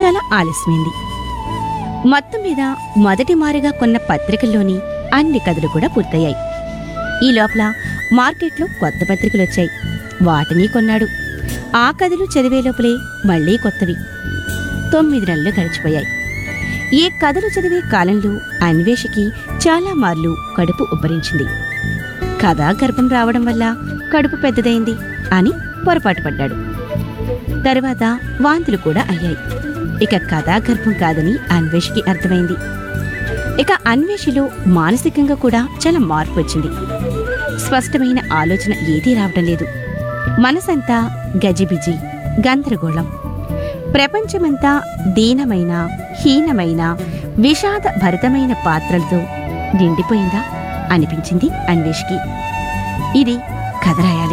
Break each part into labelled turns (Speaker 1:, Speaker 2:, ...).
Speaker 1: చాలా ఆలస్యమైంది మొత్తం మీద మొదటి మారుగా కొన్న పత్రికల్లోని అన్ని కథలు కూడా పూర్తయ్యాయి ఈ లోపల మార్కెట్లో కొత్త పత్రికలు వచ్చాయి వాటిని కొన్నాడు ఆ కథలు చదివే లోపలే మళ్ళీ కొత్తవి తొమ్మిది నెలలు గడిచిపోయాయి ఈ కథలు చదివే కాలంలో అన్వేషకి చాలా మార్లు కడుపు ఉబ్బరించింది కథ గర్భం రావడం వల్ల కడుపు పెద్దదైంది అని పొరపాటు పడ్డాడు తరువాత వాంతులు కూడా అయ్యాయి ఇక కథా గర్భం కాదని అన్వేషికి అర్థమైంది ఇక అన్వేషిలో మానసికంగా కూడా చాలా మార్పు వచ్చింది స్పష్టమైన ఆలోచన ఏదీ రావడం లేదు మనసంతా గజిబిజి గందరగోళం ప్రపంచమంతా దీనమైన హీనమైన విషాద భరితమైన పాత్రలతో నిండిపోయిందా అనిపించింది అన్వేష్కి ఇది కథ రాయాలి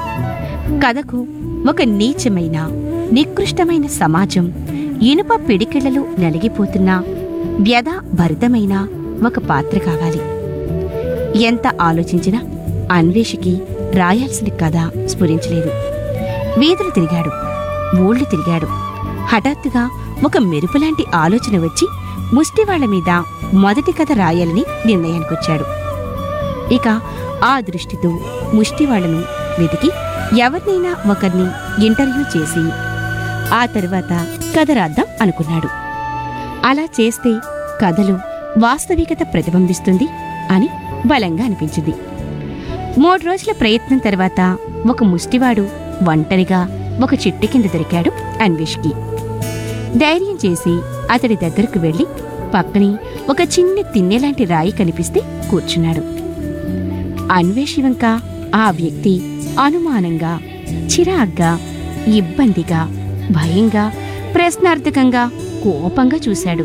Speaker 1: కథకు ఒక నీచమైన నికృష్టమైన సమాజం ఇనుప పిడికిళ్లలో నలిగిపోతున్న వ్యధ భరితమైన ఒక పాత్ర కావాలి ఎంత ఆలోచించినా అన్వేషికి రాయాల్సిన కథ స్ఫురించలేదు వీధులు తిరిగాడు ఊళ్ళు తిరిగాడు హఠాత్తుగా ఒక మెరుపులాంటి ఆలోచన వచ్చి ముష్టివాళ్ల మీద మొదటి కథ రాయాలని నిర్ణయానికొచ్చాడు ఇక ఆ దృష్టితో ముష్టివాళ్లను వెతికి ఎవరినైనా ఒకరిని ఇంటర్వ్యూ చేసి ఆ తరువాత కథ రాద్దాం అనుకున్నాడు అలా చేస్తే కథలో వాస్తవికత ప్రతిబింబిస్తుంది అని బలంగా అనిపించింది మూడు రోజుల ప్రయత్నం తర్వాత ఒక ముష్టివాడు ఒంటరిగా ఒక చెట్టు కింద దొరికాడు అన్వేష్కి ధైర్యం చేసి అతడి దగ్గరకు వెళ్లి పక్కనే ఒక చిన్న తిన్నెలాంటి రాయి కనిపిస్తే కూర్చున్నాడు అన్వేషి వంక ఆ వ్యక్తి అనుమానంగా చిరాగ్గా ఇబ్బందిగా భయంగా ప్రశ్నార్థకంగా కోపంగా చూశాడు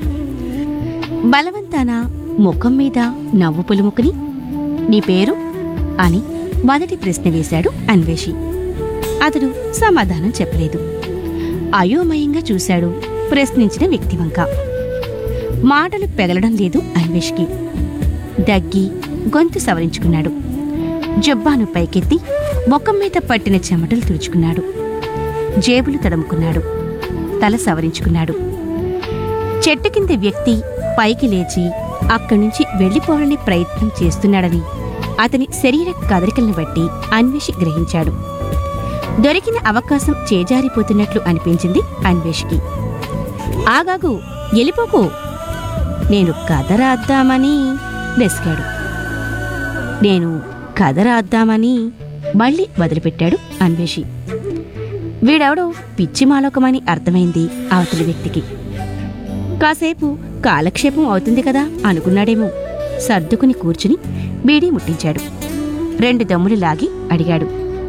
Speaker 1: బలవంతాన ముఖం మీద నవ్వు పులుముకుని నీ పేరు అని మొదటి ప్రశ్న వేశాడు అన్వేషి అతడు సమాధానం చెప్పలేదు అయోమయంగా చూశాడు ప్రశ్నించిన వ్యక్తి వంక మాటలు పెగలడం లేదు అన్వేష్కి దగ్గి గొంతు సవరించుకున్నాడు జబ్బాను పైకెత్తి ముఖం మీద పట్టిన చెమటలు తుడుచుకున్నాడు జేబులు తడుముకున్నాడు తల సవరించుకున్నాడు చెట్టు కింద వ్యక్తి పైకి లేచి అక్కడి నుంచి వెళ్లిపోవాలని ప్రయత్నం చేస్తున్నాడని అతని శరీర కదలికలను బట్టి అన్వేషి గ్రహించాడు దొరికిన అవకాశం చేజారిపోతున్నట్లు అనిపించింది అన్వేష్కి ఆగాగు వెళ్ళిపోకు నేను కథ రాద్దామని నెసిగాడు నేను కథ రాద్దామని మళ్ళీ వదిలిపెట్టాడు అన్వేషి వీడెవడో పిచ్చి మాలోకమని అర్థమైంది అవతలి వ్యక్తికి కాసేపు కాలక్షేపం అవుతుంది కదా అనుకున్నాడేమో సర్దుకుని కూర్చుని బీడీ ముట్టించాడు రెండు దమ్ములు లాగి అడిగాడు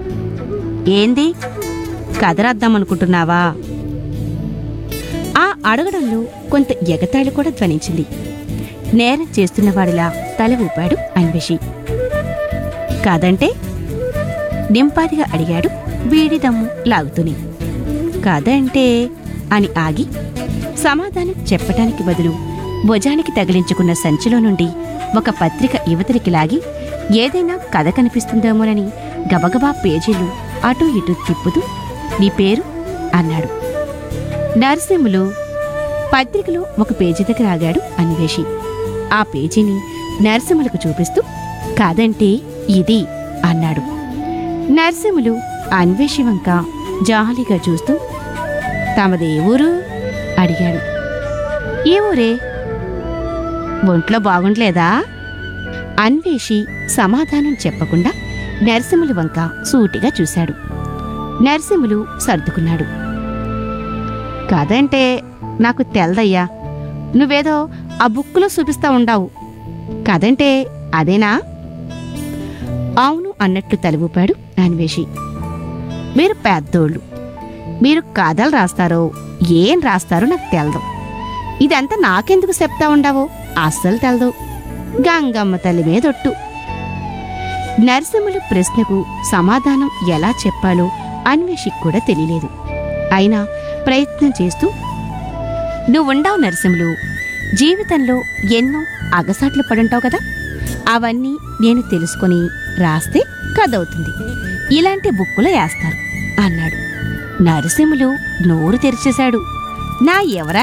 Speaker 1: ఏంది కథ రాద్దామనుకుంటున్నావా ఆ అడగడంలో కొంత ఎగతాళి కూడా ధ్వనించింది నేరం చేస్తున్నవాడిలా తల ఊపాడు అన్వేషి కాదంటే నింపాదిగా అడిగాడు బీడి దమ్ము లాగుతూనే కాదంటే అని ఆగి సమాధానం చెప్పటానికి బదులు భుజానికి తగిలించుకున్న సంచిలో నుండి ఒక పత్రిక యువతలికి లాగి ఏదైనా కథ కనిపిస్తుందేమోనని గబగబా పేజీలు అటూ ఇటూ తిప్పుతూ నీ పేరు అన్నాడు నరసింహులు పత్రికలో ఒక పేజీ దగ్గర ఆగాడు అన్వేషి ఆ పేజీని నరసింహులకు చూపిస్తూ కాదంటే ఇది అన్నాడు నరసింహులు అన్వేషి వంక జాలిగా చూస్తూ తమదే ఊరు అడిగాడు ఏ ఊరే ఒంట్లో బాగుండలేదా అన్వేషి సమాధానం చెప్పకుండా నరసింహులు వంక సూటిగా చూశాడు నరసింహులు సర్దుకున్నాడు కాదంటే నాకు తెల్దయ్యా నువ్వేదో ఆ బుక్కులో చూపిస్తా ఉండావు కదంటే అదేనా అవును అన్నట్లు తలవూపాడు అన్వేషి మీరు పెద్దోళ్ళు మీరు కథలు రాస్తారో ఏం రాస్తారో నాకు తెలదు ఇదంతా నాకెందుకు చెప్తా ఉండావో అస్సలు తెలదు గంగమ్మ తల్లి మీదొట్టు నరసింహుల ప్రశ్నకు సమాధానం ఎలా చెప్పాలో అన్వేషికి కూడా తెలియలేదు అయినా ప్రయత్నం చేస్తూ నువ్వుండావు నరసింహులు జీవితంలో ఎన్నో అగసాట్లు పడుంటావు కదా అవన్నీ నేను తెలుసుకొని రాస్తే కథ అవుతుంది ఇలాంటి బుక్కులో వేస్తారు అన్నాడు నరసింహులు నోరు తెరిచేశాడు నా ఎవరా